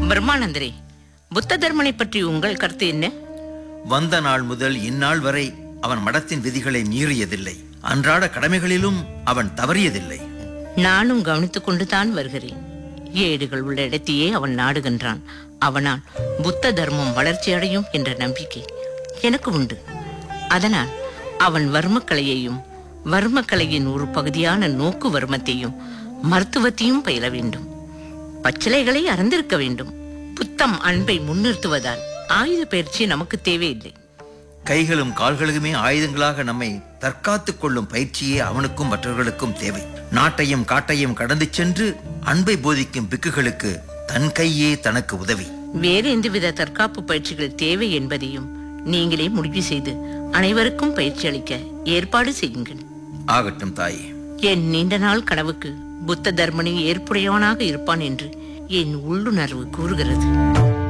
பிரம்மானந்தரே புத்த தர்மனை பற்றி உங்கள் கருத்து என்ன வந்த நாள் முதல் இந்நாள் வரை அவன் மடத்தின் விதிகளை மீறியதில்லை அன்றாட கடமைகளிலும் அவன் தவறியதில்லை நானும் கவனித்துக் கொண்டுதான் வருகிறேன் ஏடுகள் உள்ள இடத்தையே அவன் நாடுகின்றான் அவனால் புத்த தர்மம் வளர்ச்சி அடையும் என்ற நம்பிக்கை எனக்கு உண்டு அதனால் அவன் வர்மக்கலையையும் வர்மக்கலையின் ஒரு பகுதியான நோக்கு வர்மத்தையும் மருத்துவத்தையும் பயில வேண்டும் பச்சிலைகளை அறிந்திருக்க வேண்டும் புத்தம் அன்பை முன்னிறுத்துவதால் ஆயுத பயிற்சி நமக்கு தேவையில்லை கைகளும் கால்களுமே ஆயுதங்களாக நம்மை தற்காத்துக் கொள்ளும் பயிற்சியே அவனுக்கும் மற்றவர்களுக்கும் தேவை நாட்டையும் காட்டையும் கடந்து சென்று அன்பை போதிக்கும் பிக்குகளுக்கு தன் கையே தனக்கு உதவி வேறு எந்தவித தற்காப்பு பயிற்சிகள் தேவை என்பதையும் நீங்களே முடிவு செய்து அனைவருக்கும் பயிற்சி அளிக்க ஏற்பாடு செய்யுங்கள் ஆகட்டும் தாயே என் நீண்ட நாள் கனவுக்கு புத்த தர்மனி ஏற்புடையவனாக இருப்பான் என்று என் உள்ளுணர்வு கூறுகிறது